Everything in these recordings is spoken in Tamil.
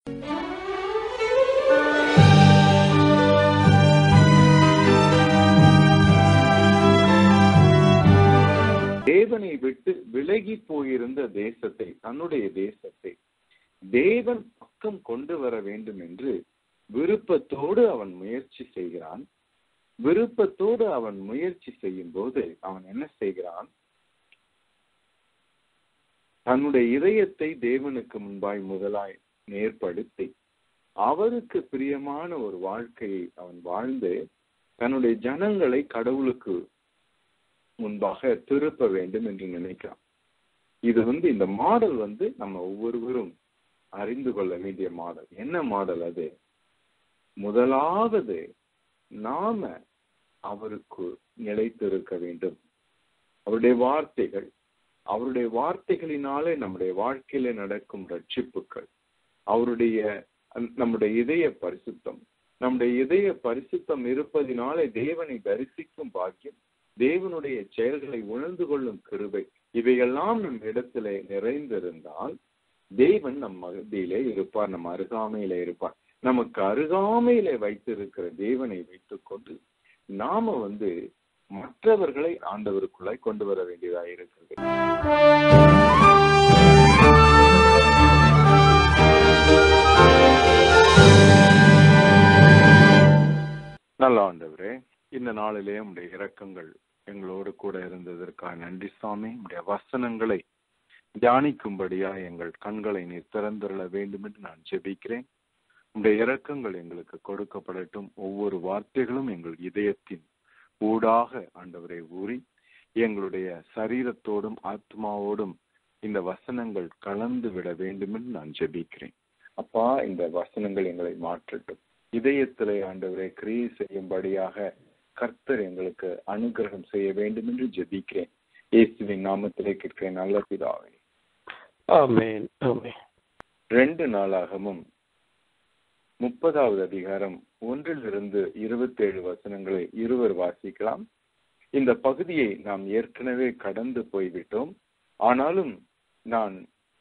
தேவனை விட்டு விலகி போயிருந்த தேசத்தை தன்னுடைய தேசத்தை தேவன் பக்கம் கொண்டு வர வேண்டும் என்று விருப்பத்தோடு அவன் முயற்சி செய்கிறான் விருப்பத்தோடு அவன் முயற்சி செய்யும் போது அவன் என்ன செய்கிறான் தன்னுடைய இதயத்தை தேவனுக்கு முன்பாய் முதலாய் நேர்படுத்தி அவருக்கு பிரியமான ஒரு வாழ்க்கையை அவன் வாழ்ந்து தன்னுடைய ஜனங்களை கடவுளுக்கு முன்பாக திருப்ப வேண்டும் என்று நினைக்கிறான் இது வந்து இந்த மாடல் வந்து நம்ம ஒவ்வொருவரும் அறிந்து கொள்ள வேண்டிய மாடல் என்ன மாடல் அது முதலாவது நாம அவருக்கு நிலைத்திருக்க வேண்டும் அவருடைய வார்த்தைகள் அவருடைய வார்த்தைகளினாலே நம்முடைய வாழ்க்கையில நடக்கும் ரட்சிப்புகள் அவருடைய நம்முடைய இதய பரிசுத்தம் நம்முடைய இதய பரிசுத்தம் இருப்பதினாலே தேவனை தரிசிக்கும் பாக்கியம் தேவனுடைய செயல்களை உணர்ந்து கொள்ளும் கிருபை இவையெல்லாம் நம் இடத்திலே நிறைந்திருந்தால் தேவன் நம் மகதியிலே இருப்பார் நம் அருகாமையிலே இருப்பார் நமக்கு அருகாமையிலே வைத்திருக்கிற தேவனை வைத்துக்கொண்டு நாம வந்து மற்றவர்களை ஆண்டவருக்குள்ளாய் கொண்டு வர வேண்டியதா இருக்கிறது நல்ல ஆண்டவரே இந்த நாளிலே உடைய இரக்கங்கள் எங்களோடு கூட இருந்ததற்காக நன்றி சுவாமி உடைய வசனங்களை தியானிக்கும்படியா எங்கள் கண்களை நீர் திறந்துள்ள வேண்டும் என்று நான் ஜெபிக்கிறேன் உடைய இரக்கங்கள் எங்களுக்கு கொடுக்கப்படட்டும் ஒவ்வொரு வார்த்தைகளும் எங்கள் இதயத்தின் ஊடாக ஆண்டவரை ஊறி எங்களுடைய சரீரத்தோடும் ஆத்மாவோடும் இந்த வசனங்கள் கலந்து விட வேண்டும் என்று நான் ஜெபிக்கிறேன் அப்பா இந்த வசனங்கள் எங்களை மாற்றட்டும் இதயத்திலே ஆண்டவரை கிரியை செய்யும்படியாக கர்த்தர் எங்களுக்கு அனுகிரகம் செய்ய வேண்டும் என்று ஜெபிக்கிறேன் இயேசுவின் நாமத்திலே கேட்கிறேன் நல்ல பிதாவே ஆமென் ஆமென் ரெண்டு நாளாகவும் முப்பதாவது அதிகாரம் ஒன்றிலிருந்து இருபத்தேழு வசனங்களை இருவர் வாசிக்கலாம் இந்த பகுதியை நாம் ஏற்கனவே கடந்து போய்விட்டோம் ஆனாலும் நான்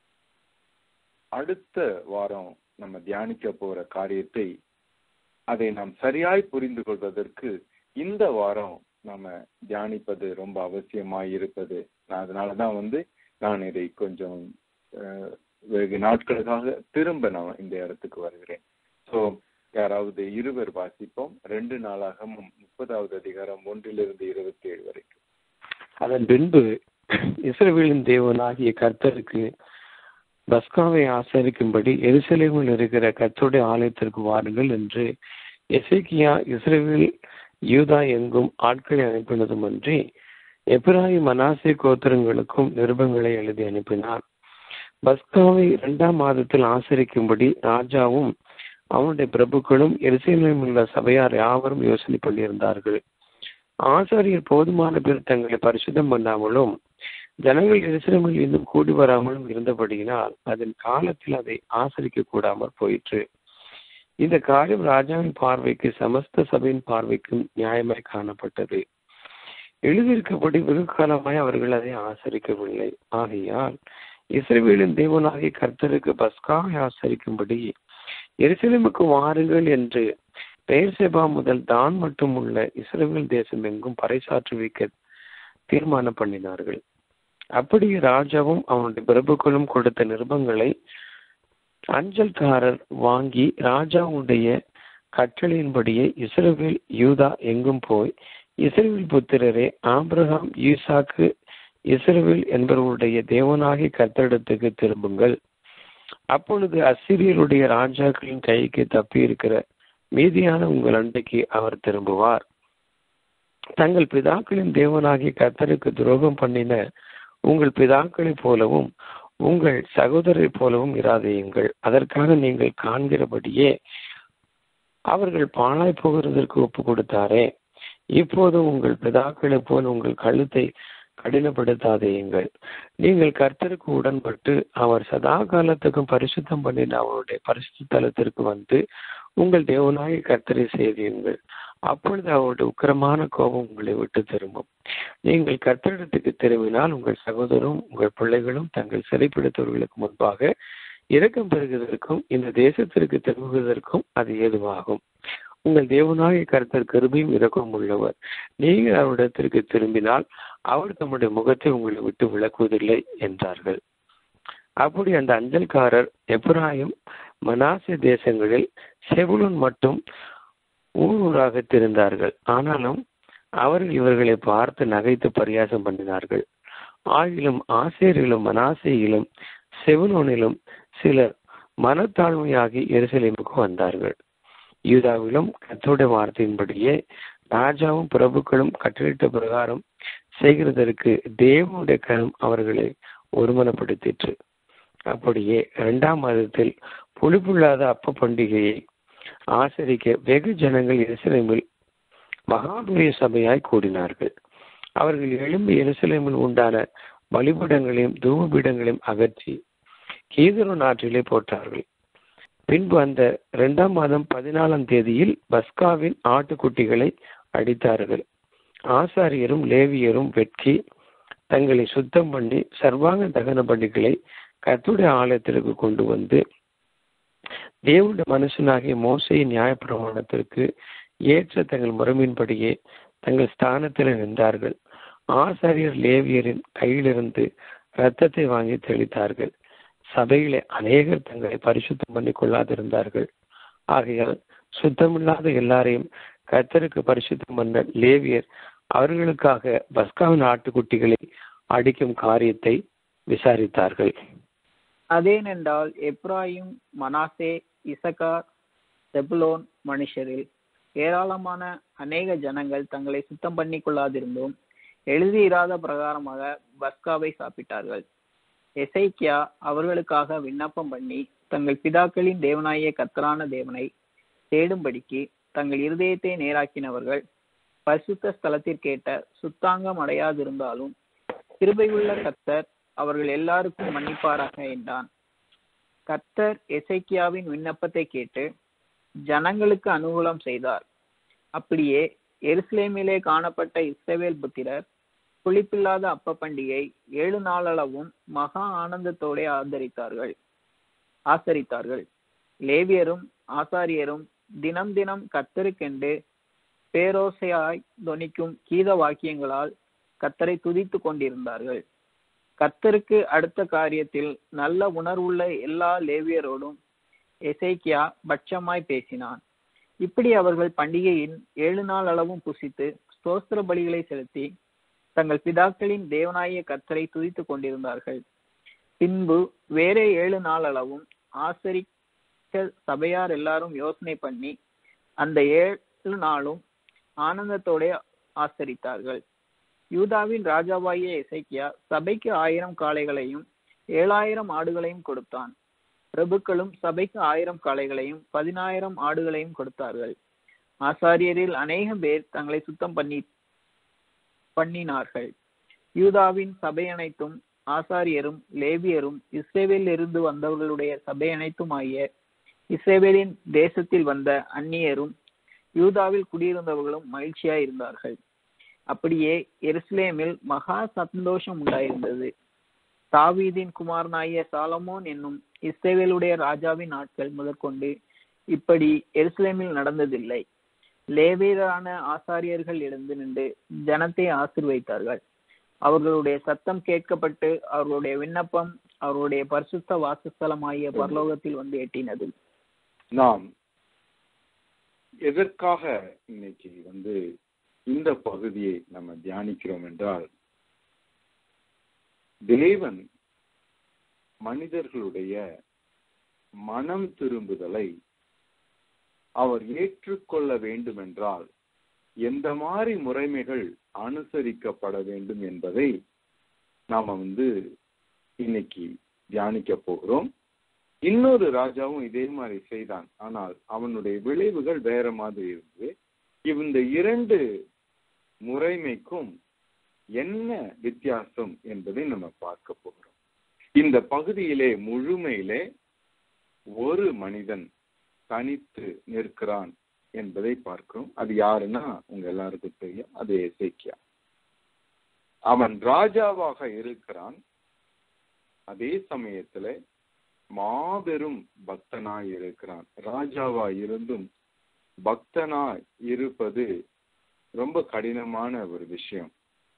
அடுத்த வாரம் நம்ம தியானிக்க போற காரியத்தை அதை நாம் சரியாய் புரிந்து கொள்வதற்கு இந்த வாரம் நாம தியானிப்பது ரொம்ப அவசியமாய் இருப்பது நான் அதனாலதான் வந்து நான் இதை கொஞ்சம் வெகு நாட்களுக்காக திரும்ப நான் இந்த இடத்துக்கு வருகிறேன் ஸோ யாராவது இருவர் வாசிப்போம் ரெண்டு நாளாக முப்பதாவது அதிகாரம் ஒன்றிலிருந்து இருபத்தி ஏழு வரைக்கும் அதன் பின்பு இஸ்ரவேலின் தேவனாகிய கர்த்தருக்கு பஸ்காவை ஆசரிக்கும்படி எருசலேமில் இருக்கிற கர்த்தருடைய ஆலயத்திற்கு வாருங்கள் என்று எசேக்கியா இஸ்ரேல் யூதா எங்கும் ஆட்களை அனுப்பினதுமன்றி எப்ராஹிம் மனாசே கோத்திரங்களுக்கும் நிருபங்களை எழுதி அனுப்பினார் பஸ்காவை இரண்டாம் மாதத்தில் ஆசரிக்கும்படி ராஜாவும் அவனுடைய பிரபுக்களும் எருசலேமில் உள்ள சபையார் யாவரும் யோசனை பண்ணியிருந்தார்கள் ஆசாரியர் போதுமான பேர் தங்களை பரிசுத்தம் பண்ணாமலும் ஜனங்கள் எருசலேமில் இன்னும் கூடி வராமலும் இருந்தபடியினால் அதன் காலத்தில் அதை ஆசரிக்க கூடாமல் போயிற்று இந்த காரியம் ராஜாவின் பார்வைக்கு சமஸ்த சபையின் பார்வைக்கும் நியாயமாய் காணப்பட்டது எழுதியிருக்கப்படி வெகு காலமாய் அவர்கள் அதை ஆசரிக்கவில்லை ஆகையால் இஸ்ரேலின் தேவனாகிய கர்த்தருக்கு பஸ்காவை ஆசரிக்கும்படி எருசலேமுக்கு வாருங்கள் என்று பெயர் சேபா முதல் தான் மட்டும் உள்ள இஸ்ரேல் தேசம் எங்கும் பறைசாற்றி வைக்க தீர்மானம் பண்ணினார்கள் அப்படியே ராஜாவும் அவனுடைய பிரபுக்களும் கொடுத்த நிருபங்களை அஞ்சல்காரர் வாங்கி ராஜாவுடைய கட்டளையின்படியே இஸ்ரேல் யூதா எங்கும் போய் இஸ்ரேல் புத்திரரே ஆபிரகாம் ஈசாக்கு இஸ்ரேல் என்பவருடைய தேவனாகி கர்த்தரிடத்துக்கு திரும்புங்கள் அப்பொழுது அசிரியருடைய ராஜாக்களின் கைக்கு தப்பி இருக்கிற மீதியான உங்கள் அண்டைக்கு அவர் திரும்புவார் தங்கள் பிதாக்களின் தேவனாகிய கர்த்தருக்கு துரோகம் பண்ணின உங்கள் பிதாக்களைப் போலவும் உங்கள் சகோதரரை போலவும் இராதேயுங்கள் அதற்காக நீங்கள் காண்கிறபடியே அவர்கள் பாழாய் போகிறதற்கு ஒப்பு கொடுத்தாரே இப்போது உங்கள் பிதாக்களைப் போல் உங்கள் கழுத்தை கடினப்படுத்தாதேயுங்கள் நீங்கள் கர்த்தருக்கு உடன்பட்டு அவர் சதா காலத்துக்கும் பரிசுத்தம் பண்ணின அவருடைய பரிசுத்த தலத்திற்கு வந்து உங்கள் தேவனாய கர்த்தரை செய்தியுங்கள் அப்பொழுது அவருடைய உக்கிரமான கோபம் உங்களை விட்டு திரும்பும் நீங்கள் கர்த்தரிடத்துக்கு திரும்பினால் உங்கள் சகோதரரும் உங்கள் பிள்ளைகளும் தங்கள் சிறைப்பிடித்தவர்களுக்கு முன்பாக இரக்கம் பெறுவதற்கும் இந்த தேசத்திற்கு திரும்புவதற்கும் அது ஏதுவாகும் உங்கள் தேவனாகிய கருத்தர் கருமையும் இரக்கம் உள்ளவர் நீங்கள் அவரிடத்திற்கு திரும்பினால் அவர் தம்முடைய முகத்தை உங்களை விட்டு விளக்குவதில்லை என்றார்கள் அப்படி அந்த அஞ்சல்காரர் எப்ராஹிம் மனாசே தேசங்களில் செபுலன் மட்டும் ஊர் ஊராக திரிந்தார்கள் ஆனாலும் அவர்கள் இவர்களை பார்த்து நகைத்து பரியாசம் பண்ணினார்கள் ஆகிலும் ஆசேரிலும் மனாசையிலும் செவனோனிலும் சிலர் மனத்தாழ்மையாகி எருசலேமுக்கு வந்தார்கள் யூதாவிலும் கத்தோடைய வார்த்தையின்படியே ராஜாவும் பிரபுக்களும் கட்டளிட்ட பிரகாரம் செய்கிறதற்கு தேவனுடைய கரம் அவர்களை ஒருமனப்படுத்திற்று அப்படியே இரண்டாம் மாதத்தில் புளிப்புள்ளாத அப்ப பண்டிகையை ஆசரிக்க வெகு ஜனங்கள் எருசலேமில் மகாபெரிய சபையாய் கூடினார்கள் அவர்கள் எழும்பி எருசலேமில் உண்டான பலிபீடங்களையும் தூபபீடங்களையும் அகற்றி கீதரு நாட்டிலே போட்டார்கள் பின்பு அந்த இரண்டாம் மாதம் பதினாலாம் தேதியில் பஸ்காவின் ஆட்டுக்குட்டிகளை அடித்தார்கள் ஆசாரியரும் லேவியரும் வெட்கி தங்களை சுத்தம் பண்ணி சர்வாங்க தகன பண்டிகளை கத்துடைய ஆலயத்திற்கு கொண்டு வந்து தேவனுடைய மனுஷனாகிய மோசையின் நியாயப்பிரமாணத்திற்கு ஏற்ற தங்கள் முறைமையின்படியே தங்கள் ஸ்தானத்தில் நின்றார்கள் ஆசாரியர் லேவியரின் கையிலிருந்து இரத்தத்தை வாங்கி தெளித்தார்கள் சபையிலே அநேகர் தங்களை பரிசுத்தம் பண்ணி கொள்ளாதிருந்தார்கள் ஆகையால் சுத்தமில்லாத எல்லாரையும் கர்த்தருக்கு பரிசுத்தம் பண்ண லேவியர் அவர்களுக்காக பஸ்காவின் ஆட்டுக்குட்டிகளை அடிக்கும் காரியத்தை விசாரித்தார்கள் அதேனென்றால் எப்ராயிம் மனாசே இசகார் செபுலோன் மனுஷரில் ஏராளமான அநேக ஜனங்கள் தங்களை சுத்தம் பண்ணி கொள்ளாதிருந்தும் எழுதியிராத பிரகாரமாக பஸ்காவை சாப்பிட்டார்கள் எசைக்கியா அவர்களுக்காக விண்ணப்பம் பண்ணி தங்கள் பிதாக்களின் தேவனாய கத்தரான தேவனை தேடும்படிக்கு தங்கள் இருதயத்தை நேராக்கினவர்கள் பரிசுத்த ஸ்தலத்திற்கேட்ட சுத்தாங்கம் அடையாதிருந்தாலும் கிருபையுள்ள கத்தர் அவர்கள் எல்லாருக்கும் மன்னிப்பாராக என்றான் கத்தர் எசைக்கியாவின் விண்ணப்பத்தை கேட்டு ஜனங்களுக்கு அனுகூலம் செய்தார் அப்படியே எருசலேமிலே காணப்பட்ட இஸ்ரவேல் புத்திரர் புளிப்பில்லாத அப்ப பண்டிகை ஏழு நாளளவும் மகா ஆனந்தத்தோட ஆதரித்தார்கள் ஆசரித்தார்கள் லேவியரும் ஆசாரியரும் தினம் தினம் கத்தருக்கென்று பேரோசையாய் தொனிக்கும் கீத வாக்கியங்களால் கத்தரை துதித்து கொண்டிருந்தார்கள் கத்தருக்கு அடுத்த காரியத்தில் நல்ல உணர்வுள்ள எல்லா லேவியரோடும் எசைக்கியா பட்சமாய் பேசினான் இப்படி அவர்கள் பண்டிகையின் ஏழு நாள் அளவும் புசித்து ஸ்தோத்திர பலிகளை செலுத்தி தங்கள் பிதாக்களின் தேவனாய கத்தரை துதித்து கொண்டிருந்தார்கள் பின்பு வேறே ஏழு நாள் அளவும் ஆசரிக்க சபையார் எல்லாரும் யோசனை பண்ணி அந்த ஏழு நாளும் ஆனந்தத்தோட ஆசரித்தார்கள் யூதாவின் ராஜாவாகிய இசைக்கியா சபைக்கு ஆயிரம் காளைகளையும் ஏழாயிரம் ஆடுகளையும் கொடுத்தான் பிரபுக்களும் சபைக்கு ஆயிரம் காளைகளையும் பதினாயிரம் ஆடுகளையும் கொடுத்தார்கள் ஆசாரியரில் அநேக பேர் தங்களை சுத்தம் பண்ணி பண்ணினார்கள் யூதாவின் சபை அனைத்தும் ஆசாரியரும் லேவியரும் இஸ்ரேவேலில் இருந்து வந்தவர்களுடைய சபை அனைத்தும் ஆகிய இஸ்ரேவேலின் தேசத்தில் வந்த அந்நியரும் யூதாவில் குடியிருந்தவர்களும் மகிழ்ச்சியாய் இருந்தார்கள் அப்படியே எருசலேமில் மகா சந்தோஷம் உண்டாயிருந்தது தாவீதின் குமாரனாகிய சாலமோன் என்னும் இஸ்ரேவேலுடைய ராஜாவின் நாட்கள் முதற்கொண்டு இப்படி எருசலேமில் நடந்ததில்லை லேவியரான ஆசாரியர்கள் எழுந்து நின்று ஜனத்தை ஆசிர்வைத்தார்கள் அவர்களுடைய சத்தம் கேட்கப்பட்டு அவர்களுடைய விண்ணப்பம் அவர்களுடைய பரிசுத்த வாசஸ்தலமாகிய பரலோகத்தில் வந்து எட்டினது நாம் எதற்காக இன்னைக்கு வந்து இந்த பகுதியை நம்ம தியானிக்கிறோம் என்றால் தேவன் மனிதர்களுடைய மனம் திரும்புதலை அவர் ஏற்றுக்கொள்ள வேண்டும் என்றால் எந்த மாதிரி முறைமைகள் அனுசரிக்கப்பட வேண்டும் என்பதை நாம வந்து இன்னைக்கு தியானிக்க போகிறோம் இன்னொரு ராஜாவும் இதே மாதிரி செய்தான் ஆனால் அவனுடைய விளைவுகள் வேற மாதிரி இருந்தது இந்த இரண்டு முறைமைக்கும் என்ன வித்தியாசம் என்பதை நம்ம பார்க்க போகிறோம் இந்த பகுதியிலே முழுமையிலே ஒரு மனிதன் தனித்து நிற்கிறான் என்பதை பார்க்கிறோம் அது யாருன்னா உங்க எல்லாருக்கும் தெரியும் அது எசேக்கியா அவன் ராஜாவாக இருக்கிறான் அதே சமயத்துல மாபெரும் பக்தனாய் இருக்கிறான் ராஜாவா இருந்தும் பக்தனாய் இருப்பது ரொம்ப கடினமான ஒரு விஷயம்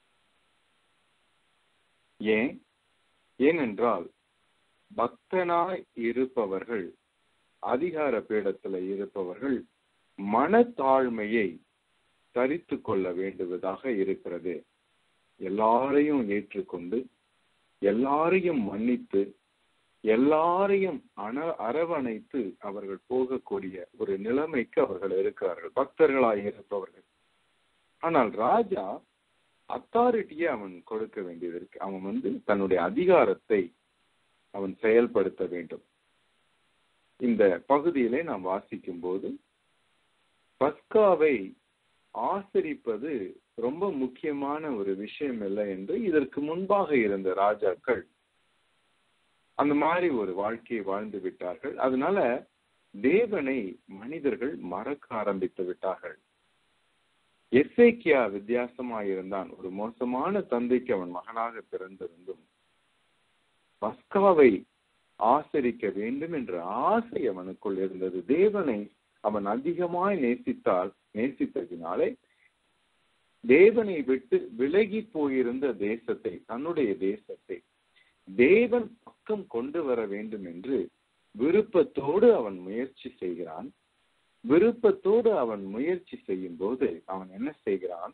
ஏன் ஏனென்றால் பக்தனாய் இருப்பவர்கள் அதிகார பீடத்துல இருப்பவர்கள் மனத்தாழ்மையை தரித்து கொள்ள வேண்டுவதாக இருக்கிறது எல்லாரையும் ஏற்றுக்கொண்டு எல்லாரையும் மன்னித்து எல்லாரையும் அண அரவணைத்து அவர்கள் போகக்கூடிய ஒரு நிலைமைக்கு அவர்கள் இருக்கிறார்கள் பக்தர்களாய் இருப்பவர்கள் ஆனால் ராஜா அத்தாரிட்டியை அவன் கொடுக்க வேண்டியது இருக்கு அவன் வந்து தன்னுடைய அதிகாரத்தை அவன் செயல்படுத்த வேண்டும் இந்த பகுதியிலே நாம் வாசிக்கும் போது பஸ்காவை ஆசரிப்பது ரொம்ப முக்கியமான ஒரு விஷயம் இல்லை என்று இதற்கு முன்பாக இருந்த ராஜாக்கள் அந்த மாதிரி ஒரு வாழ்க்கையை வாழ்ந்து விட்டார்கள் அதனால தேவனை மனிதர்கள் மறக்க ஆரம்பித்து விட்டார்கள் எஸ்ஐக்கியா வித்தியாசமாயிருந்தான் ஒரு மோசமான தந்தைக்கு அவன் மகனாக பிறந்திருந்தும் பஸ்காவை ஆசரிக்க வேண்டும் என்ற ஆசை அவனுக்குள் இருந்தது தேவனை அவன் அதிகமாய் நேசித்தால் நேசித்ததினாலே தேவனை விட்டு விலகி போயிருந்த தேசத்தை தன்னுடைய தேசத்தை தேவன் பக்கம் கொண்டு வர வேண்டும் என்று விருப்பத்தோடு அவன் முயற்சி செய்கிறான் விருப்பத்தோடு அவன் முயற்சி செய்யும் போது அவன் என்ன செய்கிறான்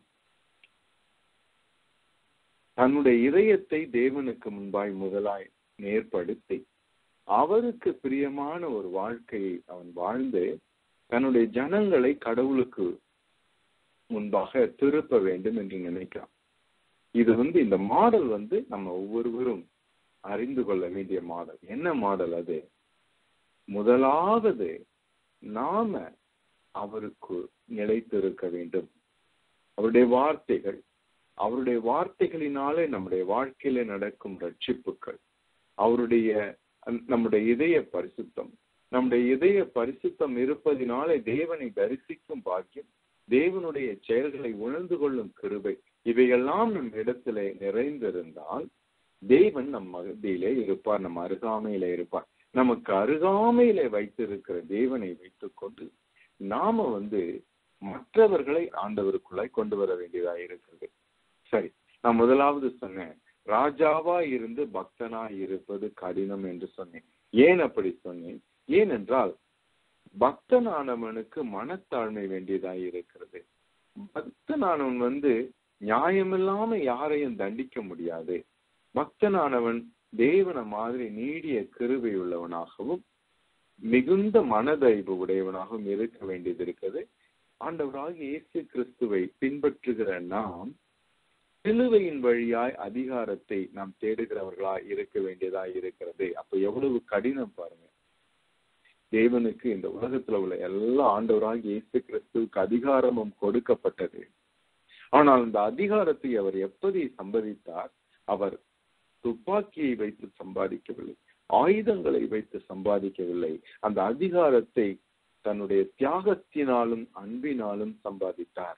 தன்னுடைய இதயத்தை தேவனுக்கு முன்பாய் முதலாய் நேர்படுத்தி அவருக்கு பிரியமான ஒரு வாழ்க்கையை அவன் வாழ்ந்து தன்னுடைய ஜனங்களை கடவுளுக்கு முன்பாக திருப்ப வேண்டும் என்று நினைக்கிறான் இது வந்து இந்த மாடல் வந்து நம்ம ஒவ்வொருவரும் அறிந்து கொள்ள வேண்டிய மாடல் என்ன மாடல் அது முதலாவது நாம அவருக்கு நிலைத்திருக்க வேண்டும் அவருடைய வார்த்தைகள் அவருடைய வார்த்தைகளினாலே நம்முடைய வாழ்க்கையில நடக்கும் ரட்சிப்புகள் அவருடைய நம்முடைய இதய பரிசுத்தம் நம்முடைய இதய பரிசுத்தம் இருப்பதினாலே தேவனை தரிசிக்கும் பாக்கியம் தேவனுடைய செயல்களை உணர்ந்து கொள்ளும் கிருபை இவையெல்லாம் நம் இடத்திலே நிறைந்திருந்தால் தேவன் நம் மகதியிலே இருப்பார் நம் அருகாமையிலே இருப்பார் நமக்கு அருகாமையிலே வைத்திருக்கிற தேவனை வைத்துக் கொண்டு நாம வந்து மற்றவர்களை ஆண்டவருக்குள்ளாய் கொண்டு வர வேண்டியதா இருக்கிறது சரி நான் முதலாவது சொன்னேன் ராஜாவா இருந்து பக்தனா இருப்பது கடினம் என்று சொன்னேன் ஏன் அப்படி சொன்னேன் ஏனென்றால் பக்தனானவனுக்கு மனத்தாழ்மை வேண்டியதாய் இருக்கிறது பக்தனானவன் வந்து நியாயமில்லாம யாரையும் தண்டிக்க முடியாது பக்தனானவன் தேவன மாதிரி நீடிய கிருபை உள்ளவனாகவும் மிகுந்த மனதைவு உடையவனாகவும் இருக்க வேண்டியது இருக்குது ஆண்டவராக இயேசு கிறிஸ்துவை பின்பற்றுகிற நாம் சிலுவையின் வழியாய் அதிகாரத்தை நாம் தேடுகிறவர்களாய் இருக்க வேண்டியதாய் இருக்கிறது அப்ப எவ்வளவு கடினம் பாருங்க தேவனுக்கு இந்த உலகத்துல உள்ள எல்லா ஆண்டவராக இயேசு கிறிஸ்துவுக்கு அதிகாரமும் கொடுக்கப்பட்டது ஆனால் அந்த அதிகாரத்தை அவர் எப்படி சம்பாதித்தார் அவர் துப்பாக்கியை வைத்து சம்பாதிக்கவில்லை ஆயுதங்களை வைத்து சம்பாதிக்கவில்லை அந்த அதிகாரத்தை தன்னுடைய தியாகத்தினாலும் அன்பினாலும் சம்பாதித்தார்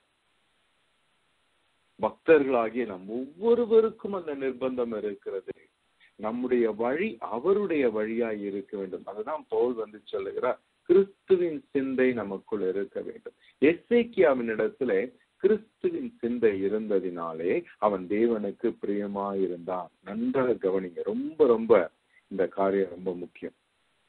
பக்தர்களாகிய நம் ஒவ்வொருவருக்கும் அந்த நிர்பந்தம் இருக்கிறது நம்முடைய வழி அவருடைய வழியாய் இருக்க வேண்டும் அதுதான் பவுல் வந்து சொல்லுகிறார் கிறிஸ்துவின் சிந்தை நமக்குள் இருக்க வேண்டும் எஸ்ஐக்கியாவின் இடத்துல கிறிஸ்துவின் சிந்தை இருந்ததினாலே அவன் தேவனுக்கு பிரியமா இருந்தான் நன்றாக கவனிங்க ரொம்ப ரொம்ப இந்த காரியம் ரொம்ப முக்கியம்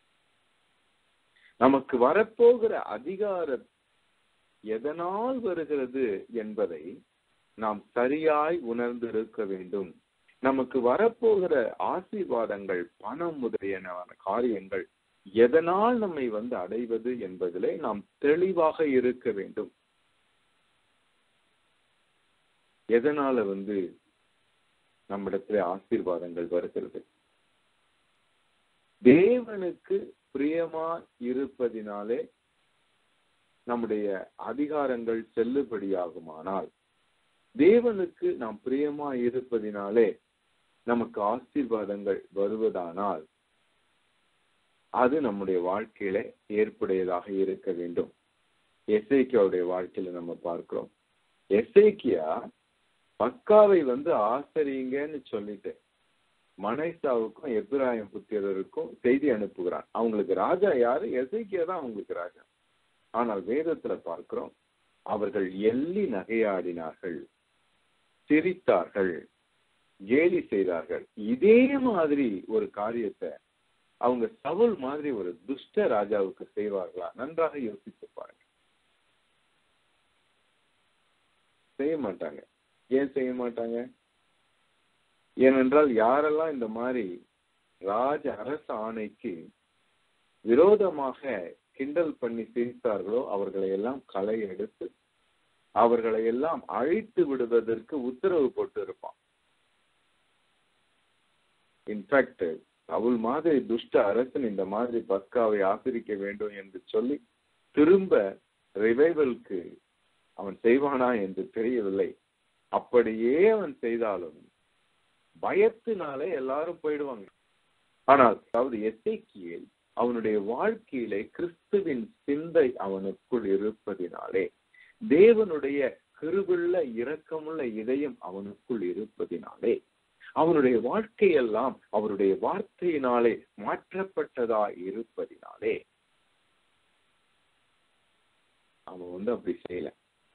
நமக்கு வரப்போகிற அதிகார எதனால் வருகிறது என்பதை நாம் சரியாய் உணர்ந்திருக்க வேண்டும் நமக்கு வரப்போகிற ஆசீர்வாதங்கள் பணம் முதலியன காரியங்கள் எதனால் நம்மை வந்து அடைவது என்பதிலே நாம் தெளிவாக இருக்க வேண்டும் எதனால வந்து நம்மிடத்துல ஆசீர்வாதங்கள் வருகிறது தேவனுக்கு பிரியமா இருப்பதினாலே நம்முடைய அதிகாரங்கள் செல்லுபடியாகுமானால் தேவனுக்கு நாம் பிரியமா இருப்பதினாலே நமக்கு ஆசீர்வாதங்கள் வருவதானால் அது நம்முடைய வாழ்க்கையில ஏற்புடையதாக இருக்க வேண்டும் எஸ்ஐக்கியாவுடைய வாழ்க்கையில நம்ம பார்க்கிறோம் எஸ்ஐக்கியா பக்காவை வந்து ஆசரிங்கன்னு சொல்லிட்டு மனைசாவுக்கும் எப்ராஹிம் புத்திரருக்கும் செய்தி அனுப்புகிறான் அவங்களுக்கு ராஜா யாரு எசைக்கியா தான் அவங்களுக்கு ராஜா ஆனால் வேதத்துல பார்க்கிறோம் அவர்கள் எள்ளி நகையாடினார்கள் சிரித்தார்கள் கேலி செய்தார்கள் இதே மாதிரி ஒரு காரியத்தை அவங்க சவுல் மாதிரி ஒரு துஷ்ட ராஜாவுக்கு செய்வார்களா நன்றாக யோசித்து பாருங்க செய்ய மாட்டாங்க ஏன் செய்ய மாட்டாங்க ஏனென்றால் யாரெல்லாம் இந்த மாதிரி ராஜ அரச ஆணைக்கு விரோதமாக கிண்டல் பண்ணி சிரித்தார்களோ அவர்களை எல்லாம் களை எடுத்து அவர்களை எல்லாம் அழித்து விடுவதற்கு உத்தரவு போட்டு இருப்பான் இன்ஃபேக்ட் அவள் மாதிரி துஷ்ட அரசன் இந்த மாதிரி பஸ்காவை ஆசிரிக்க வேண்டும் என்று சொல்லி திரும்ப ரிவைவலுக்கு அவன் செய்வானா என்று தெரியவில்லை அப்படியே அவன் செய்தாலும் பயத்தினாலே எல்லாரும் போயிடுவாங்க ஆனால் அதாவது எசைக்கியல் அவனுடைய வாழ்க்கையிலே கிறிஸ்துவின் சிந்தை அவனுக்குள் இருப்பதினாலே தேவனுடைய கிருவுள்ள இரக்கமுள்ள இதயம் அவனுக்குள் இருப்பதினாலே அவனுடைய வாழ்க்கையெல்லாம் அவருடைய வார்த்தையினாலே மாற்றப்பட்டதா இருப்பதினாலே அவன் வந்து அப்படி செய்யல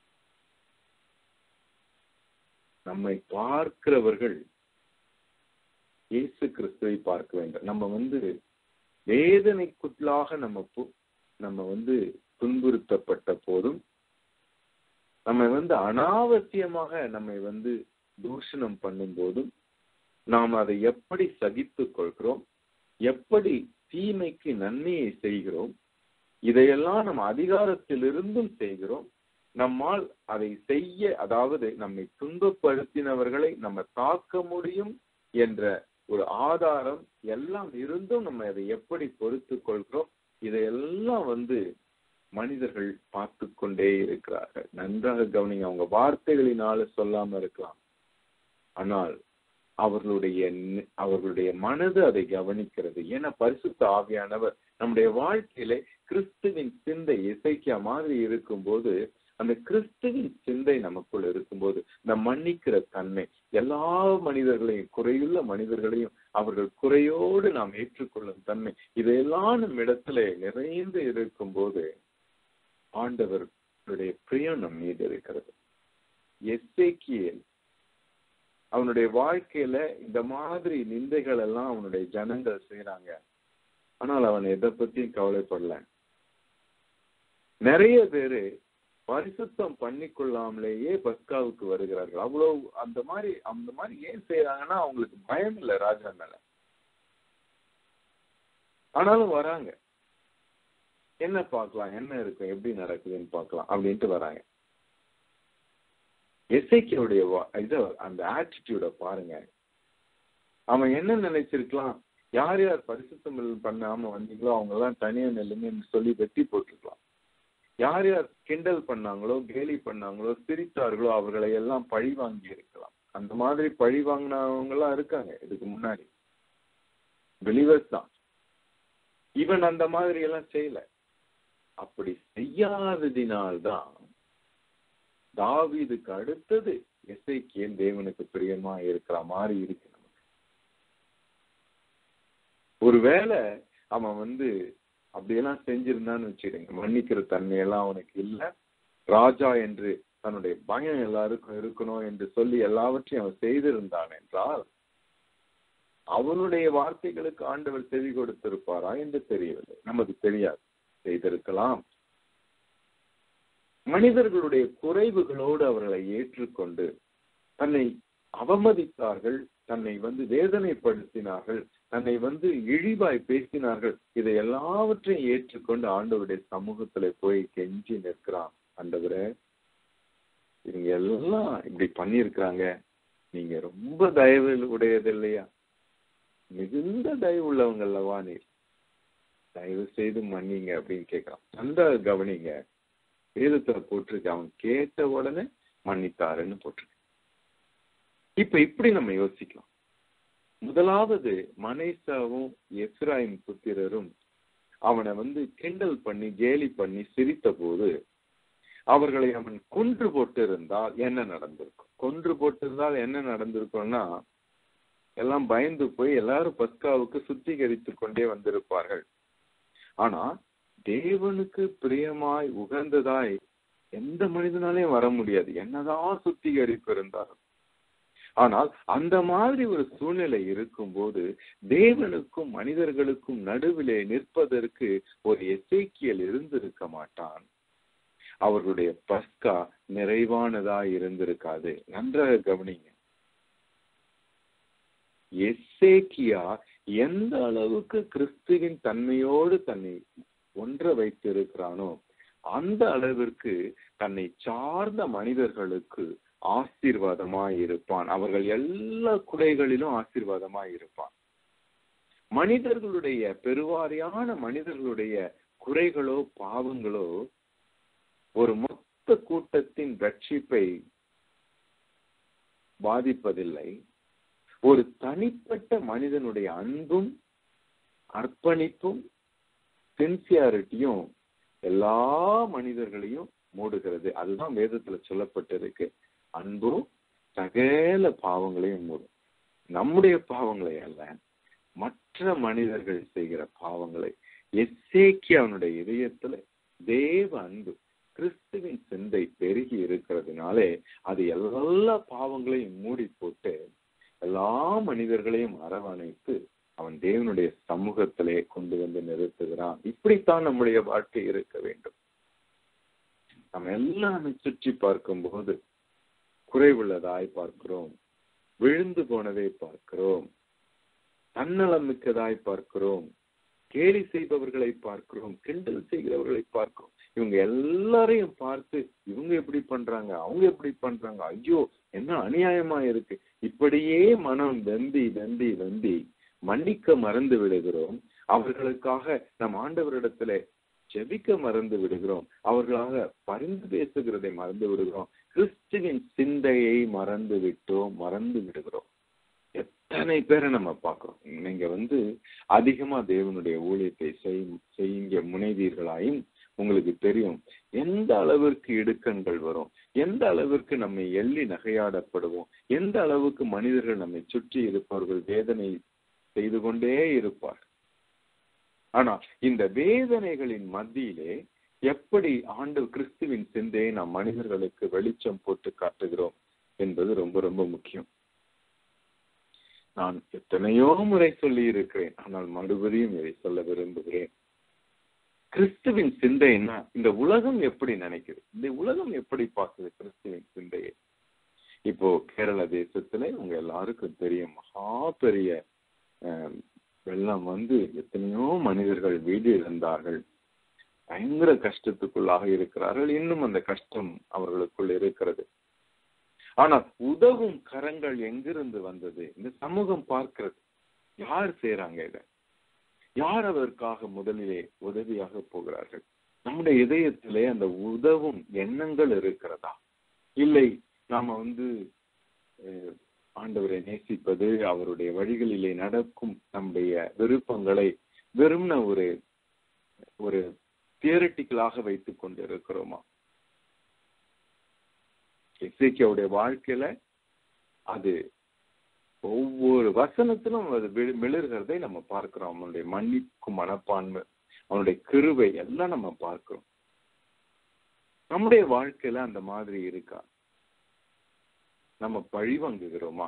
நம்மை பார்க்கிறவர்கள் இயேசு கிறிஸ்துவை பார்க்க வேண்டும் நம்ம வந்து வேதனைக்குள்ளாக நம்ம நம்ம வந்து துன்புறுத்தப்பட்ட போதும் நம்ம வந்து அனாவசியமாக நம்மை வந்து தூஷணம் பண்ணும் போதும் நாம் அதை எப்படி சகித்துக் கொள்கிறோம் எப்படி தீமைக்கு நன்மையை செய்கிறோம் இதையெல்லாம் நம்ம அதிகாரத்திலிருந்தும் செய்கிறோம் நம்மால் அதை செய்ய அதாவது நம்மை துன்பப்படுத்தினவர்களை நம்ம தாக்க முடியும் என்ற ஒரு ஆதாரம் எல்லாம் இருந்தும் நம்ம அதை எப்படி பொறுத்து கொள்கிறோம் இதையெல்லாம் வந்து மனிதர்கள் பார்த்து கொண்டே இருக்கிறார்கள் நன்றாக கவனிங்க அவங்க வார்த்தைகளினால சொல்லாம இருக்கலாம் ஆனால் அவர்களுடைய அவர்களுடைய மனது அதை கவனிக்கிறது ஏன்னா பரிசுத்த ஆவியானவர் நம்முடைய வாழ்க்கையிலே கிறிஸ்துவின் சிந்தை இசைக்கிய மாதிரி இருக்கும்போது அந்த கிறிஸ்துவின் சிந்தை நமக்குள் இருக்கும்போது இந்த மன்னிக்கிற தன்மை எல்லா மனிதர்களையும் குறையுள்ள மனிதர்களையும் அவர்கள் குறையோடு நாம் ஏற்றுக்கொள்ளும் தன்மை இதையெல்லாம் நம் இடத்துல நிறைந்து இருக்கும்போது ஆண்டவருடைய பிரியம் நம் மீது இருக்கிறது எஸ்ஏக்கியல் அவனுடைய வாழ்க்கையில இந்த மாதிரி நிந்தைகள் எல்லாம் அவனுடைய ஜனங்கள் செய்யறாங்க ஆனால் அவன் எதை பத்தியும் கவலைப்படல நிறைய பேரு பரிசுத்தம் பண்ணிக்கொள்ளாமலேயே பஸ்காவுக்கு வருகிறார்கள் அவ்வளவு அந்த மாதிரி அந்த மாதிரி ஏன் செய்யறாங்கன்னா அவங்களுக்கு பயம் இல்லை ராஜா மேல ஆனாலும் வராங்க என்ன பார்க்கலாம் என்ன இருக்கும் எப்படி நடக்குதுன்னு பார்க்கலாம் அப்படின்ட்டு வராங்க எஸ்ஐக்கியோடைய இத அந்த ஆட்டிடியூட பாருங்க அவன் என்ன நினைச்சிருக்கலாம் யார் யார் பரிசுத்தம் பண்ணாம வந்தீங்களோ அவங்க எல்லாம் தனியா நில்லுங்கன்னு சொல்லி வெட்டி போட்டிருக்கலாம் யார் யார் கிண்டல் பண்ணாங்களோ கேலி பண்ணாங்களோ சிரித்தார்களோ அவர்களை எல்லாம் பழி வாங்கி இருக்கலாம் அந்த மாதிரி பழி வாங்கினவங்க எல்லாம் இருக்காங்க இதுக்கு முன்னாடி பிலிவர்ஸ் தான் இவன் அந்த மாதிரி எல்லாம் செய்யல அப்படி செய்யாததினால்தான் தாவீதுக்கு அடுத்தது எஸ்ஐக்கியன் தேவனுக்கு பிரியமா இருக்கிற மாதிரி இருக்கு நமக்கு ஒருவேளை அவன் வந்து அப்படியெல்லாம் செஞ்சிருந்தான்னு வச்சுடுங்க மன்னிக்கிற தன்மையெல்லாம் அவனுக்கு இல்ல ராஜா என்று தன்னுடைய பயம் எல்லாருக்கும் இருக்கணும் என்று சொல்லி எல்லாவற்றையும் அவன் செய்திருந்தான் என்றால் அவனுடைய வார்த்தைகளுக்கு ஆண்டவர் செவி கொடுத்திருப்பாரா என்று தெரியவில்லை நமக்கு தெரியாது செய்திருக்கலாம் மனிதர்களுடைய குறைவுகளோடு அவர்களை ஏற்றுக்கொண்டு தன்னை அவமதித்தார்கள் தன்னை வந்து வேதனைப்படுத்தினார்கள் தன்னை வந்து இழிவாய் பேசினார்கள் இதை எல்லாவற்றையும் ஏற்றுக்கொண்டு ஆண்டவருடைய சமூகத்துல போய் கெஞ்சி நிற்கிறான் ஆண்டவரே இவங்க எல்லாம் இப்படி பண்ணியிருக்கிறாங்க நீங்க ரொம்ப தயவு உடையது இல்லையா மிகுந்த தயவு உள்ளவங்க அல்லவா நீர் தயவு செய்து மன்னிங்க அப்படின்னு கேட்கிறான் அந்த கவனிங்க வேதத்துல போட்டிருக்கு அவன் கேட்ட உடனே மன்னித்தாருன்னு போட்டிருக்கு இப்ப இப்படி நம்ம யோசிக்கலாம் முதலாவது மனைசாவும் எஸ்ராயின் புத்திரரும் அவனை வந்து கிண்டல் பண்ணி கேலி பண்ணி சிரித்த போது அவர்களை அவன் கொன்று போட்டு இருந்தால் என்ன நடந்திருக்கும் கொன்று போட்டிருந்தால் என்ன நடந்திருக்கும்னா எல்லாம் பயந்து போய் எல்லாரும் பஸ்காவுக்கு சுத்திகரித்து கொண்டே வந்திருப்பார்கள் ஆனா தேவனுக்கு பிரியமாய் உகந்ததாய் எந்த மனிதனாலையும் வர முடியாது என்னதான் சுத்திகரிப்பு இருந்தாலும் ஆனால் அந்த மாதிரி ஒரு சூழ்நிலை இருக்கும்போது தேவனுக்கும் மனிதர்களுக்கும் நடுவிலே நிற்பதற்கு ஒரு எசேக்கியல் இருந்திருக்க மாட்டான் அவர்களுடைய பஸ்கா நிறைவானதா இருந்திருக்காது நன்றாக கவனிங்க எசேக்கியா எந்த அளவுக்கு கிறிஸ்துவின் தன்மையோடு தன்னை ஒன்ற வைத்திருக்கிறானோ அந்த அளவிற்கு தன்னை சார்ந்த மனிதர்களுக்கு ஆசீர்வாதமாய் இருப்பான் அவர்கள் எல்லா குறைகளிலும் ஆசீர்வாதமாய் இருப்பான் மனிதர்களுடைய பெருவாரியான மனிதர்களுடைய குறைகளோ பாவங்களோ ஒரு மொத்த கூட்டத்தின் ரட்சிப்பை பாதிப்பதில்லை ஒரு தனிப்பட்ட மனிதனுடைய அன்பும் அர்ப்பணிப்பும் சின்சியாரிட்டியும் எல்லா மனிதர்களையும் மூடுகிறது அதுதான் வேதத்துல சொல்லப்பட்டிருக்கு அன்பும் சகல பாவங்களையும் மூடும் நம்முடைய பாவங்களை அல்ல மற்ற மனிதர்கள் செய்கிற பாவங்களை எஸ்ஸேக்கி அவனுடைய இதயத்துல தேவ அன்பு கிறிஸ்துவின் சிந்தை பெருகி இருக்கிறதுனாலே அது எல்லா பாவங்களையும் மூடி போட்டு எல்லா மனிதர்களையும் அரவணைத்து அவன் தேவனுடைய சமூகத்திலே கொண்டு வந்து நிறுத்துகிறான் இப்படித்தான் நம்முடைய வாழ்க்கை இருக்க வேண்டும் நம்ம எல்லாமே சுற்றி பார்க்கும்போது குறைவுள்ளதாய் பார்க்கிறோம் விழுந்து போனதை பார்க்கிறோம் தன்னலம் மிக்கதாய் பார்க்கிறோம் கேலி செய்பவர்களை பார்க்கிறோம் கிண்டல் செய்கிறவர்களை பார்க்கிறோம் இவங்க எல்லாரையும் பார்த்து இவங்க எப்படி பண்றாங்க அவங்க எப்படி பண்றாங்க ஐயோ என்ன அநியாயமா இருக்கு இப்படியே மனம் வெந்தி வெந்தி வெந்தி மன்னிக்க மறந்து விடுகிறோம் அவர்களுக்காக நம் ஆண்டவரிடத்துல ஜெபிக்க மறந்து விடுகிறோம் அவர்களாக பரிந்து பேசுகிறதை மறந்து விடுகிறோம் கிறிஸ்துவின் சிந்தையை மறந்து விட்டோம் மறந்து விடுகிறோம் எத்தனை பேரை நம்ம பார்க்கிறோம் நீங்க வந்து அதிகமா தேவனுடைய ஊழியத்தை செய்ய முனைவீர்களாயும் உங்களுக்கு தெரியும் எந்த அளவிற்கு இடுக்கண்கள் வரும் எந்த அளவிற்கு நம்மை எள்ளி நகையாடப்படுவோம் எந்த அளவுக்கு மனிதர்கள் நம்மை சுற்றி இருப்பவர்கள் வேதனை செய்து கொண்டே இருப்பார் ஆனா இந்த வேதனைகளின் மத்தியிலே எப்படி ஆண்டு கிறிஸ்துவின் சிந்தையை நாம் மனிதர்களுக்கு வெளிச்சம் போட்டு காட்டுகிறோம் என்பது ரொம்ப ரொம்ப முக்கியம் நான் எத்தனையோ முறை சொல்லி இருக்கிறேன் ஆனால் மறுபடியும் இதை சொல்ல விரும்புகிறேன் கிறிஸ்துவின் சிந்தைன்னா இந்த உலகம் எப்படி நினைக்குது இந்த உலகம் எப்படி பார்க்குது கிறிஸ்துவின் சிந்தையை இப்போ கேரள தேசத்துல உங்க எல்லாருக்கும் தெரியும் மகா பெரிய வெள்ளம் வந்து எத்தனையோ மனிதர்கள் வீடு இழந்தார்கள் பயங்கர கஷ்டத்துக்குள்ளாக இருக்கிறார்கள் இன்னும் அந்த கஷ்டம் அவர்களுக்குள் இருக்கிறது ஆனா உதவும் கரங்கள் எங்கிருந்து வந்தது இந்த சமூகம் பார்க்கிறது யார் செய்யறாங்க இத யார் அதற்காக முதலிலே உதவியாக போகிறார்கள் நம்முடைய இதயத்திலே அந்த உதவும் எண்ணங்கள் இருக்கிறதா இல்லை நாம வந்து ஆண்டவரை நேசிப்பது அவருடைய வழிகளிலே நடக்கும் நம்முடைய விருப்பங்களை வெறும்ன ஒரு ஒரு தியரட்டிக்கலாக வைத்துக் கொண்டு இருக்கிறோமா எஸ்ஏக்கியாவுடைய வாழ்க்கையில அது ஒவ்வொரு வசனத்திலும் அது மிளர்கிறதை நம்ம பார்க்கிறோம் அவனுடைய மன்னிக்கும் மனப்பான்மை அவனுடைய கிருவை எல்லாம் நம்ம பார்க்கிறோம் நம்முடைய வாழ்க்கையில அந்த மாதிரி இருக்கா நம்ம பழி வாங்குகிறோமா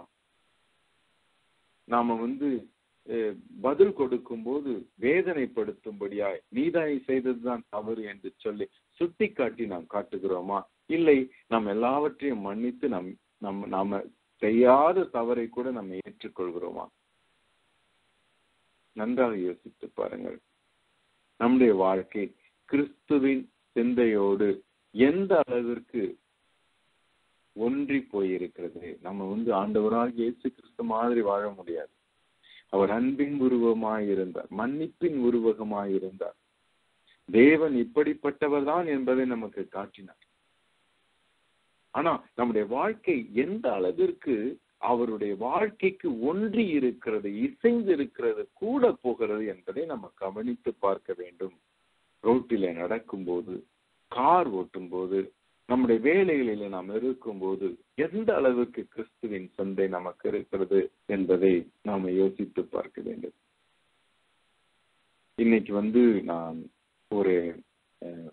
நாம வந்து பதில் கொடுக்கும் போது வேதனைப்படுத்தும்படியாய் நீதாய் செய்ததுதான் தவறு என்று சொல்லி சுட்டி காட்டி நாம் காட்டுகிறோமா இல்லை நாம் எல்லாவற்றையும் மன்னித்து நம் நம்ம நாம செய்யாத தவறை கூட நம்ம ஏற்றுக்கொள்கிறோமா நன்றாக யோசித்து பாருங்கள் நம்முடைய வாழ்க்கை கிறிஸ்துவின் சிந்தையோடு எந்த அளவிற்கு ஒன்றி போயிருக்கிறது நம்ம வந்து ஆண்டவராக இயேசு கிறிஸ்து மாதிரி வாழ முடியாது அவர் அன்பின் உருவமாய் இருந்தார் மன்னிப்பின் உருவகமாய் இருந்தார் தேவன் இப்படிப்பட்டவர் தான் என்பதை நமக்கு காட்டினார் ஆனா நம்முடைய வாழ்க்கை எந்த அளவிற்கு அவருடைய வாழ்க்கைக்கு ஒன்றி இருக்கிறது இசைந்து இருக்கிறது கூட போகிறது என்பதை நம்ம கவனித்து பார்க்க வேண்டும் ரோட்டில நடக்கும் போது கார் ஓட்டும் போது நம்முடைய வேலைகளில் நாம் இருக்கும்போது எந்த அளவுக்கு கிறிஸ்துவின் சந்தை நமக்கு இருக்கிறது என்பதை நாம யோசித்து பார்க்க வேண்டும் இன்னைக்கு வந்து நான் ஒரு அஹ்,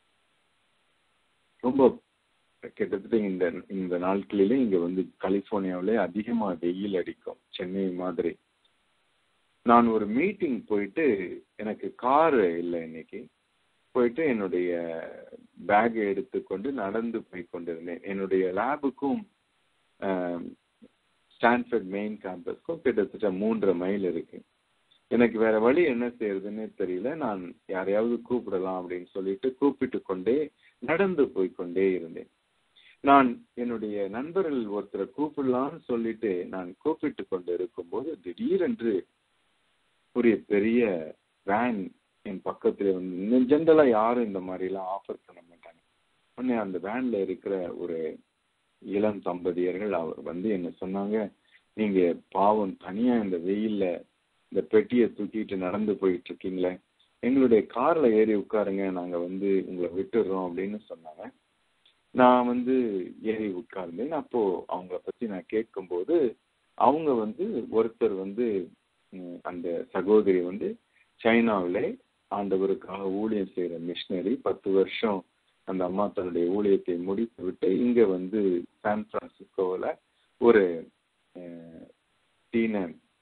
ரொம்ப கிட்டத்தட்ட இந்த இந்த நாட்களிலே இங்க வந்து கலிபோர்னியாவிலே அதிகமா வெயில் அடிக்கும் சென்னை மாதிரி நான் ஒரு மீட்டிங் போயிட்டு எனக்கு கார் இல்லை இன்னைக்கு போயிட்டு என்னுடைய பேக் எடுத்துக்கொண்டு நடந்து போய் கொண்டிருந்தேன் என்னுடைய லேபுக்கும் ஸ்டான்ஃபர்ட் மெயின் கேம்பஸ்க்கும் கிட்டத்தட்ட மூன்றரை மைல் இருக்கு எனக்கு வேற வழி என்ன செய்யறதுன்னே தெரியல நான் யாரையாவது கூப்பிடலாம் அப்படின்னு சொல்லிட்டு கூப்பிட்டு கொண்டே நடந்து போய் கொண்டே இருந்தேன் நான் என்னுடைய நண்பர்கள் ஒருத்தரை கூப்பிடலாம்னு சொல்லிட்டு நான் கூப்பிட்டு கொண்டு இருக்கும்போது திடீரென்று ஒரு பெரிய வேன் என் பக்கத்துல வந்து ஜென்ரலா யாரும் இந்த மாதிரி எல்லாம் ஆஃபர் பண்ண மாட்டாங்க உடனே அந்த வேன்ல இருக்கிற ஒரு இளம் தம்பதியர்கள் அவர் வந்து என்ன சொன்னாங்க நீங்க பாவம் தனியா இந்த வெயில்ல இந்த பெட்டியை தூக்கிட்டு நடந்து போயிட்டு இருக்கீங்களே எங்களுடைய கார்ல ஏறி உட்காருங்க நாங்க வந்து உங்களை விட்டுடுறோம் அப்படின்னு சொன்னாங்க நான் வந்து ஏறி உட்கார்ந்தேன் அப்போ அவங்கள பத்தி நான் கேட்கும்போது அவங்க வந்து ஒருத்தர் வந்து ம், அந்த சகோதரி வந்து சைனாவிலே ஆண்டவருக்காக ஊழியம் செய்யற மிஷினரி பத்து வருஷம் அந்த அம்மா தன்னுடைய ஊழியத்தை முடித்து விட்டு இங்க வந்து சான் பிரான்சிஸ்கோவில் ஒரு அஹ், சீன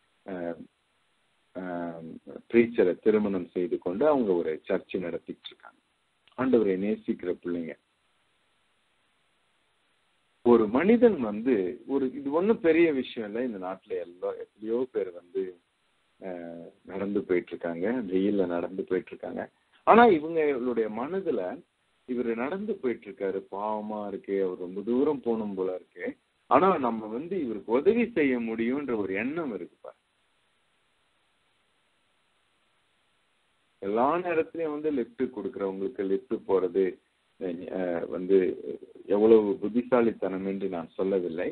ப்ரீச்சரை திருமணம் செய்து கொண்டு அவங்க ஒரு சர்ச்சை நடத்திட்டு இருக்காங்க ஆண்டவரை நேசிக்கிற பிள்ளைங்க ஒரு மனிதன் வந்து ஒரு இது ஒண்ணும் பெரிய விஷயம் இல்லை இந்த நாட்டுல எல்லாம் எத்தனையோ பேர் வந்து அஹ், நடந்து போயிட்டு இருக்காங்க வெயில்ல நடந்து போயிட்டு இருக்காங்க ஆனா இவங்களுடைய மனதுல இவர் நடந்து போயிட்டு இருக்காரு பாவமா இருக்கு அவர் ரொம்ப தூரம் போகணும் போல இருக்கு ஆனா நம்ம வந்து இவருக்கு உதவி செய்ய முடியும்ன்ற ஒரு எண்ணம் இருக்கு பாரு எல்லா நேரத்திலயும் வந்து லிஃப்ட் கொடுக்கறவங்களுக்கு லிஃப்ட் போறது அஹ், வந்து எவ்வளவு புத்திசாலித்தனம் என்று நான் சொல்லவில்லை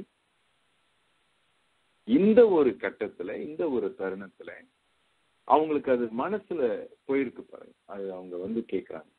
இந்த ஒரு கட்டத்துல இந்த ஒரு தருணத்துல அவங்களுக்கு அது மனசுல போயிருக்கு பாருங்க அது அவங்க வந்து கேக்குறாங்க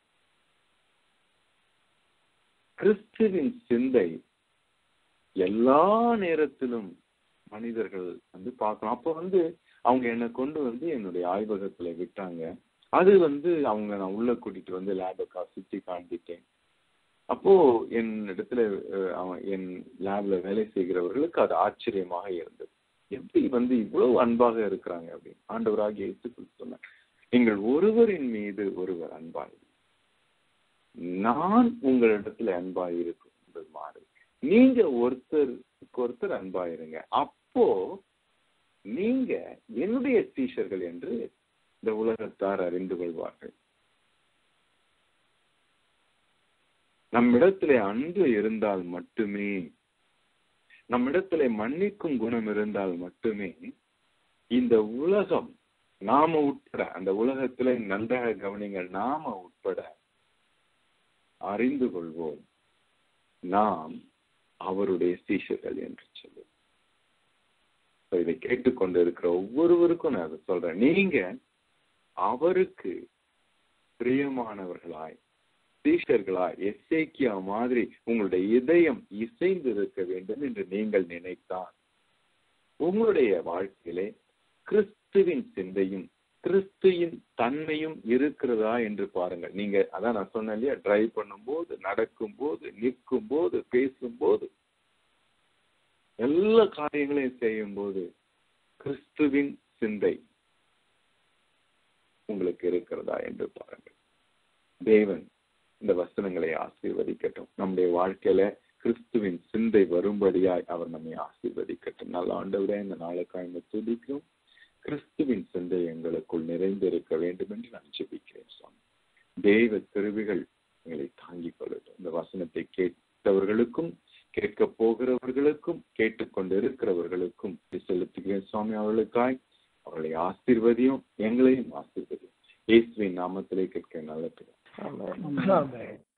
கிறிஸ்துவின் சிந்தை எல்லா நேரத்திலும் மனிதர்கள் வந்து பார்க்கணும் அப்போ வந்து அவங்க என்னை கொண்டு வந்து என்னுடைய ஆய்வகத்துல விட்டாங்க அது வந்து அவங்க நான் உள்ள கூட்டிட்டு வந்து லேபக்கா சுத்தி காண்பித்தேன் அப்போ என் இடத்துல அஹ், அவன் என் லேப்ல வேலை செய்கிறவர்களுக்கு அது ஆச்சரியமாக இருந்தது எப்படி வந்து இவ்வளவு அன்பாக இருக்கிறாங்க அப்படின்னு ஆண்டவராகிய இயேசு சொன்னார் நீங்கள் ஒருவரின் மீது ஒருவர் அன்பாக நான் உங்களிடத்துல அன்பாக இருக்கும் என்பது மாறு நீங்க ஒருத்தருக்கு ஒருத்தர் அன்பாயிருங்க அப்போ நீங்க என்னுடைய சீஷர்கள் என்று இந்த உலகத்தார் அறிந்து கொள்வார்கள் நம்மிடத்திலே அன்பு இருந்தால் மட்டுமே நம்மிடத்திலே மன்னிக்கும் குணம் இருந்தால் மட்டுமே இந்த உலகம் நாம உட்பட அந்த உலகத்திலே நன்றாக கவனிங்கள் நாம உட்பட அறிந்து கொள்வோம் நாம் அவருடைய சீஷர்கள் என்று சொல்லுவோம் So, இதை கேட்டுக்கொண்டு இருக்கிற ஒவ்வொருவருக்கும் நான் அதை சொல்றேன் நீங்க அவருக்கு பிரியமானவர்களாய் சீஷர்களாய் எஸ்ஏக்கியா மாதிரி உங்களுடைய இதயம் இசைந்து இருக்க வேண்டும் என்று நீங்கள் நினைத்தால் உங்களுடைய வாழ்க்கையிலே கிறிஸ்துவின் சிந்தையும் கிறிஸ்துவின் தன்மையும் இருக்கிறதா என்று பாருங்கள் நீங்க அதான் நான் சொன்னேன் இல்லையா டிரைவ் பண்ணும்போது நடக்கும்போது நிற்கும் போது பேசும்போது எல்லா காரியங்களையும் செய்யும் போது கிறிஸ்துவின் சிந்தை உங்களுக்கு இருக்கிறதா என்று பாருங்கள் தேவன் இந்த வசனங்களை ஆசீர்வதிக்கட்டும் நம்முடைய வாழ்க்கையில கிறிஸ்துவின் சிந்தை வரும்படியாய் அவர் நம்மை ஆசீர்வதிக்கட்டும் நல்ல ஆண்டவரே இந்த நாளுக்காக துதிக்கிறோம் கிறிஸ்துவின் சிந்தை எங்களுக்குள் நிறைந்திருக்க வேண்டும் என்று நான் ஜெபிக்கிறேன் சுவாமி தெய்வ திருவிகள் எங்களை தாங்கிக் கொள்ளட்டும் இந்த வசனத்தை கேட்டவர்களுக்கும் கேட்க போகிறவர்களுக்கும் கேட்டுக்கொண்டு இருக்கிறவர்களுக்கும் செலுத்துகிறேன் சுவாமி அவர்களுக்காய் அவர்களை ஆசீர்வதியும் எங்களையும் ஆசீர்வதியும் இயேசுவின் நாமத்திலே கேட்க நல்ல ஆமென். ஆமென். ஆமென்.